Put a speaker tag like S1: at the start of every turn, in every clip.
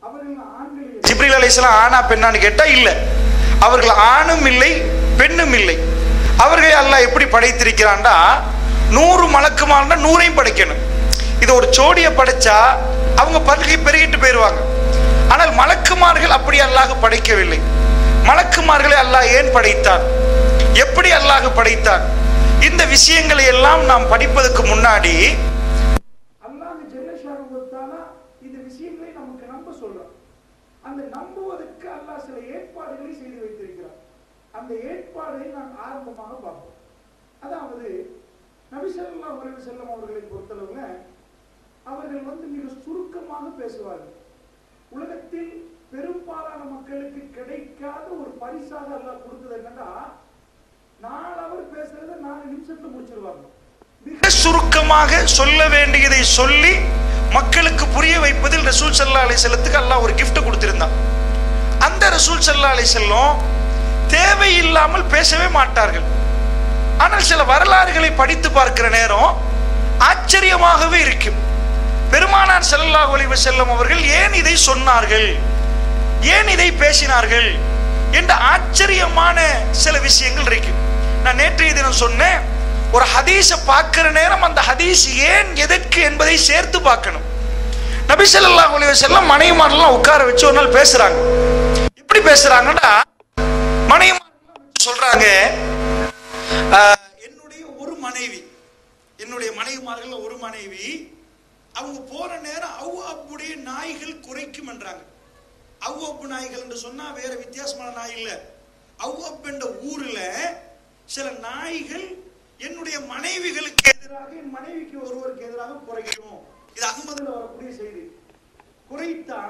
S1: அவர்கள் ஆண்களை
S2: ஜிப்ரில் அலைஹிஸ்ஸலாம் ஆணா பெண்ணான்னு கேட்டா இல்ல அவர்கள் ஆணும் இல்லை பெண்ணும் இல்லை அவர்களை அல்லாஹ் எப்படி படைத்திருக்கிறான்டா நூறு மலக்குமார்னா நூறையும் படைக்கணும் இது ஒரு ஜோடியை படைச்சா அவங்க பல்கை பெருகிட்டு போயிடுவாங்க ஆனால் மலக்குமார்கள் அப்படி அல்லாஹ் படைக்கவில்லை மலக்குமார்களை அல்லாஹ் ஏன் படைத்தான் எப்படி அல்லாஹ் படைத்தான் இந்த விஷயங்களை எல்லாம் நாம் படிப்பதற்கு முன்னாடி
S1: அல்லாஹ் ஜெல்லஷானுவத்தாலா இந்த விஷயங்களை நமக்கு நம்ப சொல்றான் அந்த நம்புவதற்கு அல்லாஹ் சில ஏற்பாடுகளை செய்து வைத்திருக்கிறார் அந்த ஏற்பாடை நாம் ஆரம்பமாக பார்ப்போம் அதாவது நபிசல்லா உலக செல்லம் அவர்களை பொறுத்தளவுல அவர்கள் வந்து மிக சுருக்கமாக பேசுவார்கள் உலகத்தில் பெரும்பாலான மக்களுக்கு கிடைக்காத ஒரு பரிசாக அல்லாஹ் கொடுத்தது என்னன்னா நாலு அவர் பேசுறத நாலு நிமிஷத்துல முடிச்சிருவாங்க மிக
S2: மிக சுருக்கமாக சொல்ல வேண்டியதை சொல்லி மக்களுக்கு புரிய வைப்பதில் ரசூல் சல்லா அலை செல்லத்துக்கு அல்லாஹ் ஒரு gift கொடுத்திருந்தான் அந்த ரசூல் சல்லா அலை செல்லம் தேவையில்லாமல் பேசவே மாட்டார்கள் ஆனால் சில வரலாறுகளை படித்து பார்க்கிற நேரம் ஆச்சரியமாகவே இருக்கும் பெருமானார் ஸல்லல்லாஹு அலைஹி வஸல்லம் அவர்கள் ஏன் இதை சொன்னார்கள் ஏன் இதை பேசினார்கள் என்ற ஆச்சரியமான சில விஷயங்கள் இருக்கு நான் நேற்றைய தினம் சொன்னேன் ஒரு ஹதீஸை பார்க்கிற நேரம் அந்த ஹதீஸ் ஏன் எதற்கு என்பதை சேர்த்து பார்க்கணும் நபி ஸல்லல்லாஹு அலைஹி வஸல்லம் மனைவிமாரெல்லாம் உட்கார வச்சு ஒரு நாள் பேசுறாங்க எப்படி பேசுறாங்கன்னா மனைவிமாரெல்லாம் வச்சு சொல்றாங்க "ஆஹ், என்னுடைய ஒரு மனைவி என்னுடைய மனைவிமார்கள் ஒரு மனைவி அவங்க போற நேரம் அவு அப்புடைய நாய்கள் குறைக்கும் என்றாங்க அவு அப்பு நாய்கள் என்று சொன்னா வேற வித்தியாசமான நாய் இல்ல அவு அப் என்ற ஊர்ல சில நாய்கள் என்னுடைய மனைவிகளுக்கு எதிராக என் மனைவிக்கு ஒருவருக்கு எதிராக குறைக்கும் இது அகமதுல வரக்கூடிய செய்தி குறைத்தா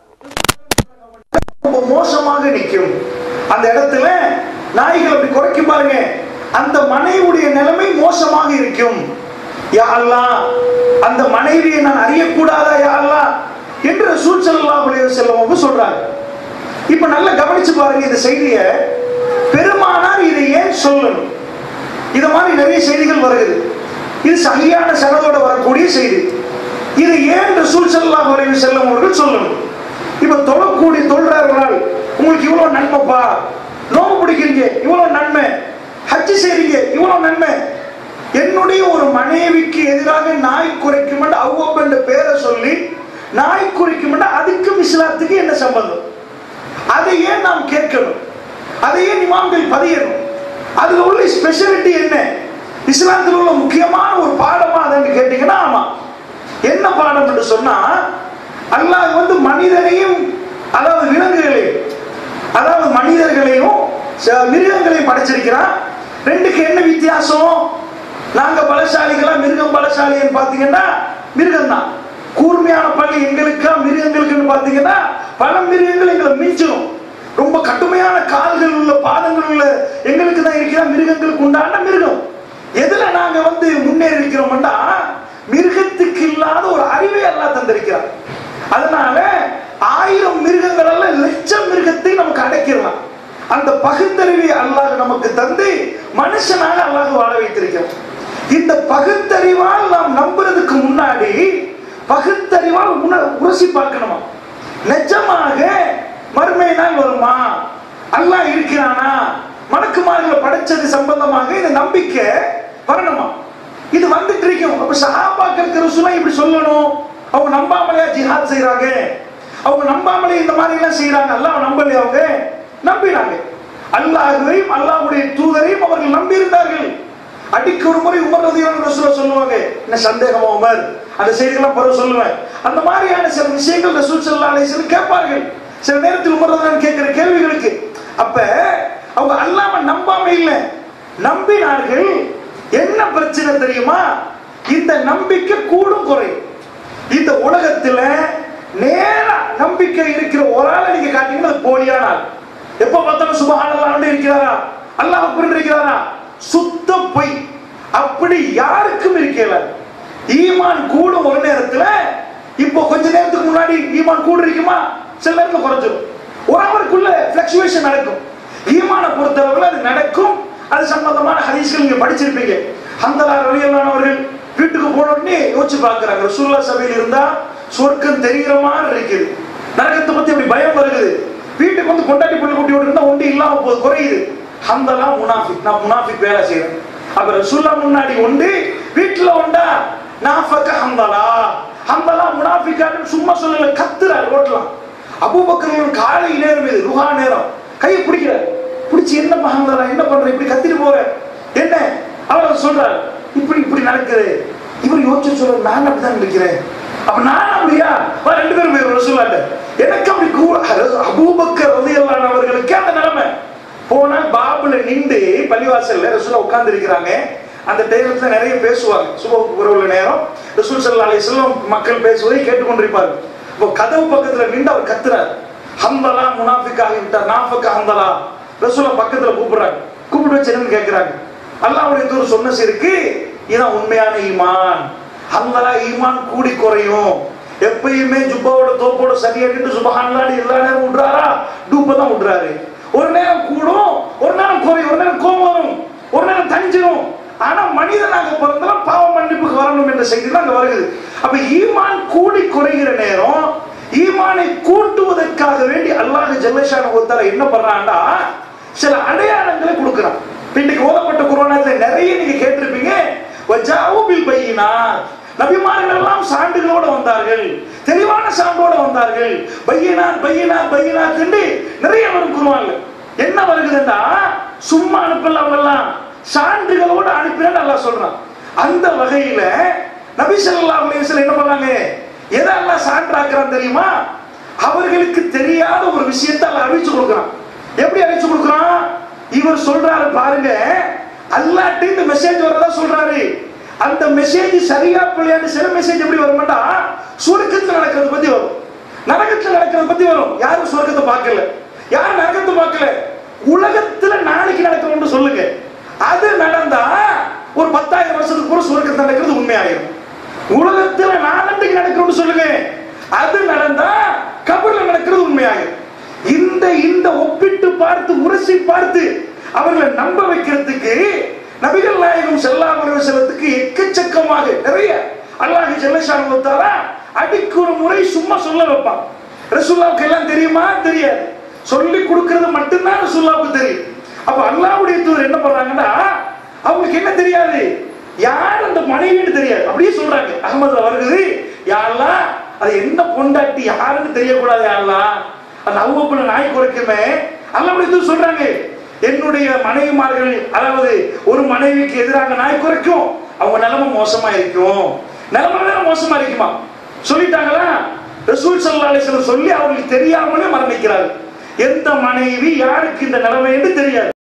S2: ரொம்ப மோசமாக நிற்கும் அந்த இடத்துல நாய்கள் அப்படி குறைக்கும் பாருங்க அந்த மனைவியுடைய நிலைமை மோசமாக இருக்கும் யா அல்லாஹ் அந்த மனைவியை நான் அறியக்கூடாதா யா அல்லாஹ் என்று ரசூல் ஸல்லல்லாஹு அலைஹி வஸல்லம் சொல்றாங்க இப்ப நல்லா கவனிச்சு பாருங்க இந்த செய்தியை பெருமானார் இதை ஏன் சொல்லணும் இது மாதிரி நிறைய செய்திகள் வருகிறது இது சரியான சனதோட வரக்கூடிய செய்தி இது ஏன் ரசூல் ஸல்லல்லாஹு அலைஹி வஸல்லம் அவர்கள் சொல்லணும் இப்ப தொழக்கூடிய தொழுறார்கள் உங்களுக்கு இவ்வளவு நன்மைப்பா நோம்பு பிடிக்கிறீங்க இவ்வளவு நன்மை ஹஜ்ஜி செய்றீங்க இவ்வளவு நன்மை என்னுடைய ஒரு மனைவிக்கு எதிராக நாய் குறைக்கும் அவ்வப் என்ற பேரை சொல்லி நாய் குறைக்கும் அதுக்கும் இஸ்லாத்துக்கு என்ன சம்பந்தம் அதை ஏன் நாம் கேட்கணும் அதை ஏன் இமாம்கள் பதியணும் அதுல உள்ள ஸ்பெஷாலிட்டி என்ன இஸ்லாத்தில் உள்ள முக்கியமான ஒரு பாடமா அதுன்னு கேட்டீங்கன்னா ஆமா என்ன பாடம் என்று சொன்னா அல்லாஹ் வந்து மனிதனையும் அதாவது விலங்குகளையும் அதாவது மனிதர்களையும் ச- மிருகங்களையும் படைச்சிருக்கிறான் ரெண்டுக்கு என்ன வித்தியாசம் நாங்க பலசாலிகளா மிருகம் பலசாலின்னு பாத்தீங்கன்னா மிருகம் தான் கூர்மையான பள்ளி எங்களுக்கா மிருகங்களுக்குன்னு பாத்தீங்கன்னா பல மிருகங்கள் எங்களை மிஞ்சிடும் ரொம்ப கடுமையான கால்கள் உள்ள பாதங்கள் உள்ள எங்களுக்கு தான் இருக்கிற மிருகங்களுக்கு உண்டான மிருகம் எதுல நாங்க வந்து முன்னேறி இருக்கிறோம்னா மிருகத்துக்கு இல்லாத ஒரு அறிவை எல்லாம் தந்திருக்கிறார் அதனால ஆயிரம் மிருகங்கள் அல்ல லட்சம் மிருகத்தை நமக்கு அடைக்கிறலாம் அந்த பகுத்தறிவை அல்லாஹ் நமக்கு தந்து மனுஷனாக அல்லாஹ் வாழ வைத்திருக்கிறான் இந்த பகுத்தறிவால் நாம் நம்புறதுக்கு முன்னாடி பகுத்தறிவால் உண உரசி பார்க்கணுமா நிஜமாக மறுமை நாள் வருமா அல்லாஹ் இருக்கிறானா மலக்குமார்களை படைச்சது சம்பந்தமாக இந்த நம்பிக்கை வரணுமா இது வந்துட்டு இருக்கும் அப்ப சஹாபாக்கள் ரசூலா இப்படி சொல்லணும் அவங்க நம்பாமலையா ஜிஹாத் செய்றாங்க அவங்க நம்பாமலே இந்த மாதிரி எல்லாம் செய்யறாங்க அல்லாஹ் நம்பலையா அவங்க நம்பினாங்க அல்லாஹுவையும் அல்லாஹ்வுடைய தூதரையும் அவர்கள் நம்பி இருந்தார்கள் அடிக்கு ஒரு முறை உமர் ரதியான ரசூலா சொல்லுவாங்க என்ன சந்தேகமா உமர் அந்த செய்திகள்லாம் பிறகு சொல்லுவேன் அந்த மாதிரியான சில விஷயங்கள் ரசூல் ஸல்லல்லாஹு அலைஹி வஸல்லம் கேட்பார்கள் சில நேரத்தில் உமர் ரதியான கேட்கிற கேள்விகளுக்கு அப்ப அவங்க அல்லாம நம்பாம இல்ல நம்பினார்கள் என்ன பிரச்சனை தெரியுமா இந்த நம்பிக்கை கூடும் குறையும் இந்த உலகத்துல நேரா நம்பிக்கை இருக்கிற ஒரு ஆளை நீங்க காட்டீங்கன்னா அது போலியான ஆள் எப்ப பார்த்தாலும் சுபஹானல்லாஹ் இருக்கிறாரா அல்லாஹ் அக்பர் இருக்கிறாரா சுத்த பொய் அப்படி யாருக்கும் இருக்கல ஈமான் கூடும் ஒரு நேரத்துல இப்போ கொஞ்ச நேரத்துக்கு முன்னாடி ஈமான் கூட இருக்குமா சில நேரத்துல குறைஞ்சிரும் ஒரு அவருக்குள்ள பிளக்சுவேஷன் நடக்கும் ஈமான பொறுத்தளவுல அது நடக்கும் அது சம்பந்தமான ஹதீஸ்கள் நீங்க படிச்சிருப்பீங்க ஹந்தலா ரலியல்லானவர்கள் வீட்டுக்கு போன உடனே யோசிச்சு பார்க்கறாங்க ரசூலுல்லாஹ் சபையில் இருந்தா சொர்க்கம் தெரிகிற மாதிரி இருக்குது நரகத்தை பத்தி பொண்டாட்டி பிள்ளை குட்டி இருந்தா ஒன்று இல்லாம போகுது குறையுது ஹந்தலா முனாஃபிக் நான் முனாஃபிக் வேலை செய்யறேன் அப்ப ரசூல்லா முன்னாடி உண்டு வீட்டுல உண்டா நாஃபக ஹந்தலா ஹந்தலா முனாஃபிக்கான்னு சும்மா சொல்லல கத்துறாரு ரோட்லாம் அபூபக்கர் காலை நேரம் இது ருஹா நேரம் கையை பிடிக்கிறார் பிடிச்சி என்ன மகந்தலா என்ன பண்ற இப்படி கத்திட்டு போற என்ன அவர் சொல்றார் இப்படி இப்படி நடக்குது இவர் யோசிச்சு சொல்ற நான் அப்படிதான் இருக்கிறேன் அப்ப நான் அப்படியா வா, ரெண்டு பேரும் போய் ரசூலாட்ட எனக்கு அப்படி கூ- அதாவது அபூபக்கர் ரலியல்லாஹு அவர்களுக்கு அந்த நிலைமை போனா பாபுல நின்று பள்ளிவாசல்ல ரசூலா உட்கார்ந்து இருக்கிறாங்க அந்த டைம்ல நிறைய பேசுவாங்க சுப உறவுல நேரம் ரசூல் ஸல்லல்லாஹு அலைஹி வஸல்லம் மக்கள் பேசுவதை கேட்டுக்கொண்டிருப்பார் இப்போ கதவு பக்கத்துல நின்று அவர் கத்துறார் ஹந்தலா முனாஃபிக்காக விட்டார் நாஃபக்க ஹந்தலா ரசூலா பக்கத்துல கூப்பிடுறாங்க கூப்பிட்டு வச்சு என்னன்னு கேட்கிறாங்க அல்லாஹ்வுடைய தூர் சொன்ன சிறுக்கு இதான் உண்மையான ஈமான் ஹந்தலா ஈமான் கூடி குறையும் எப்பயுமே ஜுப்பாவோட தோப்போட சரியா நின்று சுபஹான்லாடி எல்லா நேரம் விடுறாரா டூப்ப தான் விடுறாரு ஒரு நேரம் கூடும் ஒரு நேரம் குறையும் ஒரு நேரம் கோபம் வரும் ஒரு நேரம் தஞ்சிரும் ஆனா மனிதனாக பிறந்தாலும் பாவ மன்னிப்புக்கு வரணும் என்ற செய்தி தான் அங்க வருகிறது அப்ப ஈமான் கூடி குறைகிற நேரம் ஈமானை கூட்டுவதற்காக வேண்டி அல்லாஹ் ஜல்லஷான ஒருத்தர என்ன பண்றான்டா சில அடையாளங்களை கொடுக்குறான் இப்ப இன்னைக்கு ஓதப்பட்ட குரானத்துல நிறைய நீங்க கேட்டிருப்பீங்க வஜாவு பில் பையினாத் நபிமார்கள் எல்லாம் சான்றுகளோடு வந்தார்கள் தெளிவான சான்றோட வந்தார்கள் பையனாத் பையனாத் பையனாத் என்று நிறைய வரும் குருவான்ல என்ன வருகுதுன்னா சும்மா அனுப்பல அவங்கெல்லாம் சான்றுகளோடு அனுப்பினான்னு அல்லாஹ் சொல்றான் அந்த வகையில நபி ஸல்லல்லாஹு அலைஹி வஸல்லம் என்ன பண்ணாங்க எதை அல்லாஹ் சான்றாக்குறான் தெரியுமா அவர்களுக்கு தெரியாத ஒரு விஷயத்தை அல்லாஹ் அறிவிச்சு கொடுக்குறான் எப்படி அறிவிச்சு கொடுக்குறான் இவர் சொல்றாரு பாருங்க அல்லாட்டு இந்த மெசேஜ் வரதா சொல்றாரு அந்த மெசேஜ் சரியா பிள்ளையாண்டு சில மெசேஜ் எப்படி வருமாட்டா சுருக்கத்துல நடக்கிறது பத்தி வரும் நரகத்துல நடக்கிறது பத்தி வரும் யாரும் சுருக்கத்தை பார்க்கல யாரும் நரகத்தை பார்க்கல உலகத்துல நாளைக்கு நடக்கணும்னு சொல்லுங்க அது நடந்தா ஒரு பத்தாயிரம் வருஷத்துக்கு பூரா சுருக்கத்தில் நடக்கிறது உண்மையாயிரும் உலகத்துல நாலண்டுக்கு நடக்கணும்னு சொல்லுங்க அது நடந்தா கபர்ல நடக்கிறது உண்மையாயிரும் இந்த இந்த ஒப்பிட்டு பார்த்து உரசி பார்த்து அவர்களை நம்ப வைக்கிறதுக்கு நபிகள் நாயகம் செல்லாம செல்லத்துக்கு எக்கச்சக்கமாக நிறைய அல்லாஹ் ஜெல்லஷான் வந்தாரா அடிக்கு ஒரு முறை சும்மா சொல்ல வைப்பான் ரசூல்லாவுக்கு எல்லாம் தெரியுமா தெரியாது சொல்லி கொடுக்கிறது மட்டும்தான் ரசூல்லாவுக்கு தெரியும் அப்ப அல்லாஹ்வுடைய தூதர் என்ன பண்றாங்கன்னா அவங்களுக்கு என்ன தெரியாது யார் அந்த மனைவின்னு தெரியாது அப்படியே சொல்றாங்க அகமதுல வருகிறது யாரெல்லாம் அது என்ன பொண்டாட்டி யாருன்னு தெரியக்கூடாது யாரெல்லாம் அந்த அவ்வப்பல நாய் குறைக்குமே அல்லாஹ்வுடைய தூதர் சொல்றாங்க என்னுடைய மனைவிமார்கள் அதாவது ஒரு மனைவிக்கு எதிராக நாய் குறைக்கும் அவங்க நிலைமை மோசமா இருக்கும் நிலைமை வேற மோசமா இருக்குமா சொல்லிட்டாங்களா ரசூல் ஸல்லல்லாஹு அலைஹி வஸல்லம் சொல்லி அவங்களுக்கு தெரியாமலே மரணிக்கிறார்கள் எந்த மனைவி யாருக்கு இந்த நிலைமை என்று தெரியாது